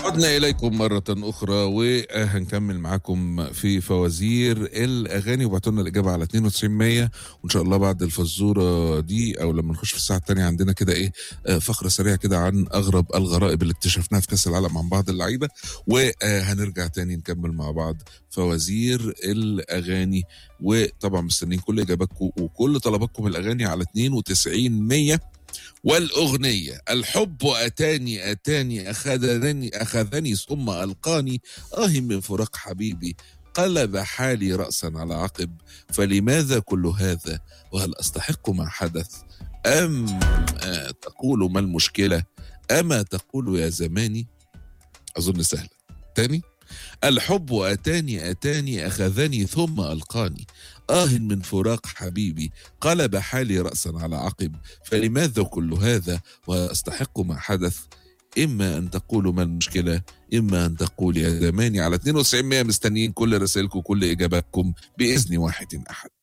عدنا إليكم مرة أخرى وهنكمل معاكم في فوازير الأغاني وبعتوا لنا الإجابة على 9200 وإن شاء الله بعد الفزورة دي أو لما نخش في الساعة الثانية عندنا كده إيه آه، فقرة سريعة كده عن أغرب الغرائب اللي اكتشفناها في كأس العالم عن بعض اللعيبة وهنرجع تاني نكمل مع بعض فوازير الأغاني وطبعا مستنيين كل إجاباتكم وكل طلباتكم الأغاني على 9200 والأغنية الحب أتاني أتاني أخذني أخذني ثم ألقاني آه من فراق حبيبي قلب حالي رأسا على عقب فلماذا كل هذا وهل أستحق ما حدث أم آه، تقول ما المشكلة أما تقول يا زماني أظن سهلة تاني الحب أتاني أتاني أخذني ثم ألقاني آه من فراق حبيبي قلب حالي رأسا على عقب فلماذا كل هذا وأستحق ما حدث إما أن تقولوا ما المشكلة إما أن تقول يا زماني على 92 مستنيين كل رسائلكم كل إجاباتكم بإذن واحد أحد